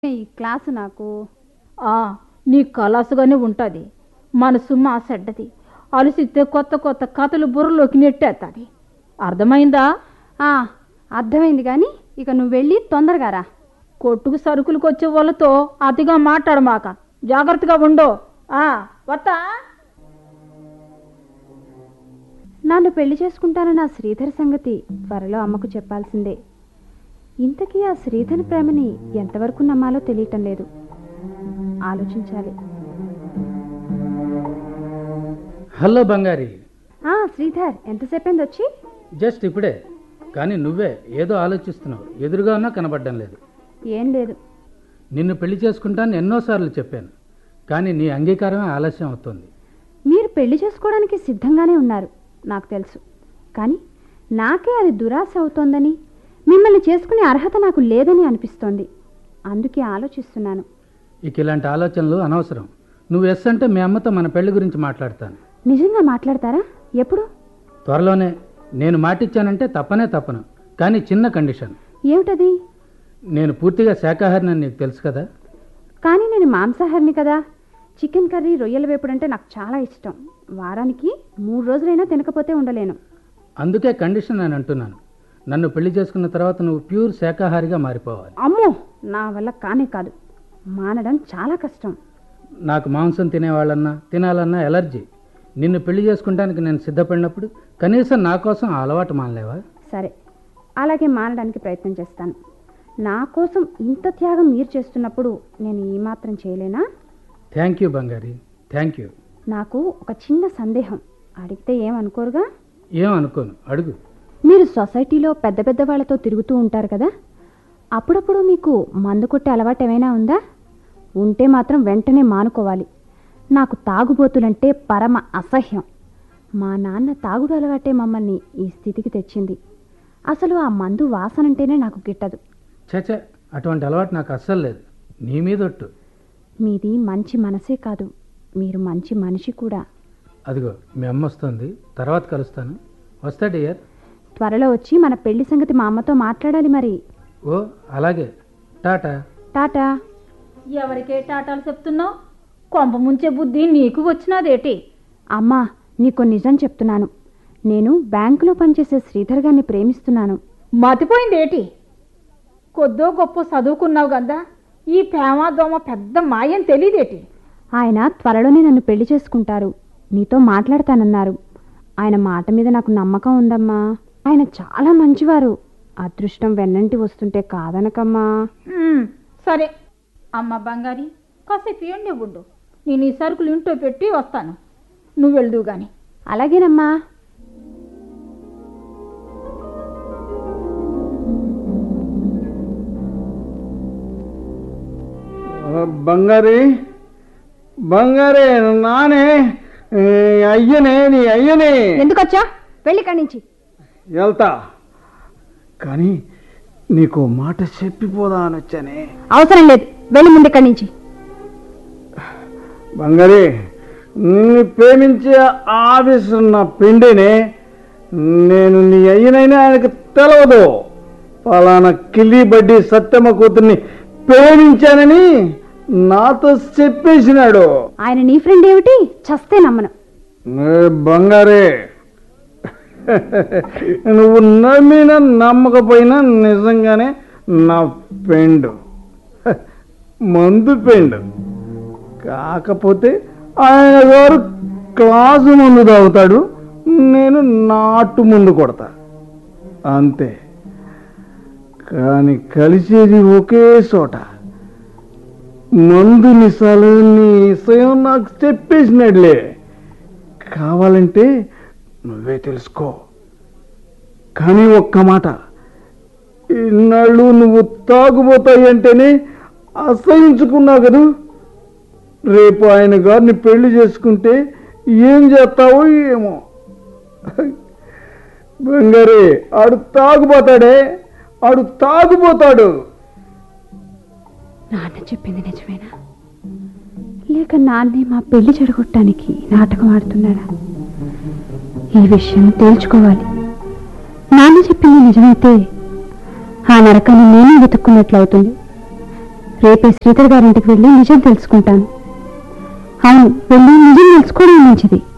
ఈ క్లాసు నాకు ఆ నీ కలాసుగానే ఉంటుంది మనసు మా సెడ్డది అలసిస్తే కొత్త కొత్త కథలు బుర్రలోకి నెట్టేస్తుంది అర్థమైందా ఆ, అర్థమైంది కానీ ఇక నువ్వు వెళ్ళి తొందరగా రా కొట్టుకు సరుకులకు వచ్చే వాళ్ళతో అతిగా మాట్లాడమాక జాగ్రత్తగా ఉండో ఆ వత్తా నన్ను పెళ్లి చేసుకుంటానన్న ఆ శ్రీధర్ సంగతి త్వరలో అమ్మకు చెప్పాల్సిందే ఇంతకీ ఆ శ్రీధర్ ప్రేమని ఎంతవరకు నమ్మాలో తెలియటం లేదు ఆలోచించాలి హలో బంగారి ఆ శ్రీధర్ ఎంతసేపైంది వచ్చి జస్ట్ ఇప్పుడే కానీ నువ్వే ఏదో ఆలోచిస్తున్నావు ఎదురుగా ఉన్నా కనబడడం లేదు ఏం లేదు నిన్ను పెళ్లి చేసుకుంటాను ఎన్నోసార్లు చెప్పాను కానీ నీ అంగీకారమే ఆలస్యం అవుతుంది మీరు పెళ్లి చేసుకోవడానికి సిద్ధంగానే ఉన్నారు నాకు తెలుసు కానీ నాకే అది దురాశ అవుతోందని మిమ్మల్ని చేసుకునే అర్హత నాకు లేదని అనిపిస్తోంది అందుకే ఆలోచిస్తున్నాను ఇక ఇలాంటి ఆలోచనలు అనవసరం నువ్వు ఎస్ అంటే మీ అమ్మతో మన పెళ్లి గురించి మాట్లాడతాను నిజంగా మాట్లాడతారా ఎప్పుడు త్వరలోనే నేను మాటిచ్చానంటే తప్పనే తప్పను కానీ చిన్న కండిషన్ ఏమిటది నేను పూర్తిగా శాకాహారిని నీకు తెలుసు కదా కానీ నేను మాంసాహారిని కదా చికెన్ కర్రీ రొయ్యల వేపుడు అంటే నాకు చాలా ఇష్టం వారానికి మూడు రోజులైనా తినకపోతే ఉండలేను అందుకే కండిషన్ నేను అంటున్నాను నన్ను పెళ్లి చేసుకున్న తర్వాత నువ్వు ప్యూర్ శాకాహారిగా మారిపోవాలి అమ్మో నా వల్ల కానే కాదు మానడం చాలా కష్టం నాకు మాంసం తినేవాళ్ళన్నా తినాలన్నా ఎలర్జీ నిన్ను పెళ్లి చేసుకుంటానికి నేను సిద్ధపడినప్పుడు కనీసం నా కోసం ఆ అలవాటు మానలేవా సరే అలాగే మానడానికి ప్రయత్నం చేస్తాను నా కోసం ఇంత త్యాగం మీరు చేస్తున్నప్పుడు నేను ఈ మాత్రం చేయలేనా థ్యాంక్ యూ బంగారి థ్యాంక్ యూ నాకు ఒక చిన్న సందేహం అడిగితే ఏమనుకోరుగా ఏం అనుకోను అడుగు మీరు సొసైటీలో పెద్ద పెద్ద వాళ్ళతో తిరుగుతూ ఉంటారు కదా అప్పుడప్పుడు మీకు మందు కొట్టే అలవాటు ఏమైనా ఉందా ఉంటే మాత్రం వెంటనే మానుకోవాలి నాకు తాగుబోతులంటే పరమ అసహ్యం మా నాన్న తాగుడు అలవాటే మమ్మల్ని ఈ స్థితికి తెచ్చింది అసలు ఆ మందు వాసనంటేనే నాకు గిట్టదు చచ అటువంటి అలవాటు నాకు అస్సలు లేదు నీ మీద ఒట్టు మీది మంచి మనసే కాదు మీరు మంచి మనిషి కూడా అదిగో మీ అమ్మ వస్తుంది తర్వాత కలుస్తాను వస్తా డియర్ త్వరలో వచ్చి మన పెళ్లి సంగతి మా అమ్మతో మాట్లాడాలి మరి ఓ అలాగే టాటా టాటా ఎవరికే టాటాలు చెప్తున్నావు కొంప ముంచే బుద్ధి నీకు వచ్చినదేటి అమ్మా నీకు నిజం చెప్తున్నాను నేను బ్యాంకులో పనిచేసే శ్రీధర్ గారిని ప్రేమిస్తున్నాను మతిపోయింది ఏటి కొద్దో గొప్ప చదువుకున్నావు కదా ఈ ప్రేమ దోమ పెద్ద మాయం తెలియదేటి ఆయన త్వరలోనే నన్ను పెళ్లి చేసుకుంటారు నీతో మాట్లాడతానన్నారు ఆయన మాట మీద నాకు నమ్మకం ఉందమ్మా ఆయన చాలా మంచివారు అదృష్టం వెన్నంటి వస్తుంటే కాదనకమ్మా ఉమ్, సరే అమ్మ బంగారి కాసేపు ఏండి ఉండు నేను ఈ సరుకులు ఇంట్లో పెట్టి వస్తాను నువ్వు వెళ్దు గాని అలాగేనమ్మా బంగారి బంగారే నానే ఏ, అయ్యనే నీ అయ్యనే ఎందుకొచ్చా వెళ్ళి కాడి నుంచి వెళ్తా కానీ నీకు మాట చెప్పిపోదా అని వచ్చానే అవసరం లేదు వెళ్ళి ముందు ఇక్కడి నుంచి బంగారి నిన్ను ప్రేమించే ఆవేశం నా పిండిని నేను నీ అయ్యనైనా ఆయనకు తెలవదు పలానా కిల్లి బడ్డి సత్యమ్మ కూతుర్ని ప్రేమించానని నాతో చెప్పేసినాడు ఆయన నీ ఫ్రెండ్ ఏమిటి చస్తే నమ్మను ఏ బంగారే నువ్వు నమ్మినా నమ్మకపోయినా నిజంగానే నా పెండు మందు పెండు కాకపోతే ఆయన గారు క్లాసు ముందు తాగుతాడు నేను నాటు ముందు కొడతా అంతే కానీ కలిసేది ఒకే చోట మందు నిసాలు నీ ఇసయం నాకు చెప్పేసినట్లే కావాలంటే నువ్వే తెలుసుకో కానీ ఒక్క మాట ఇన్నాళ్ళు నువ్వు తాగుపోతాయి అంటేనే అసహించుకున్నావు కదూ రేపు ఆయన గారిని పెళ్లి చేసుకుంటే ఏం చేస్తావో ఏమో బంగారే ఆడు తాగుపోతాడే ఆడు తాగుపోతాడు నాన్న చెప్పింది నిజమేనా లేక నాన్నే మా పెళ్లి చెడగొట్టడానికి నాటకం ఆడుతున్నాడా ఈ విషయం తేల్చుకోవాలి నాన్న చెప్పింది నిజమైతే ఆ నరకాన్ని నేనే వెతుక్కున్నట్లు అవుతుంది రేపే శ్రీధర్ గారింటికి వెళ్ళి నిజం తెలుసుకుంటాను అవును వెళ్ళి నిజం తెలుసుకోవడం మంచిది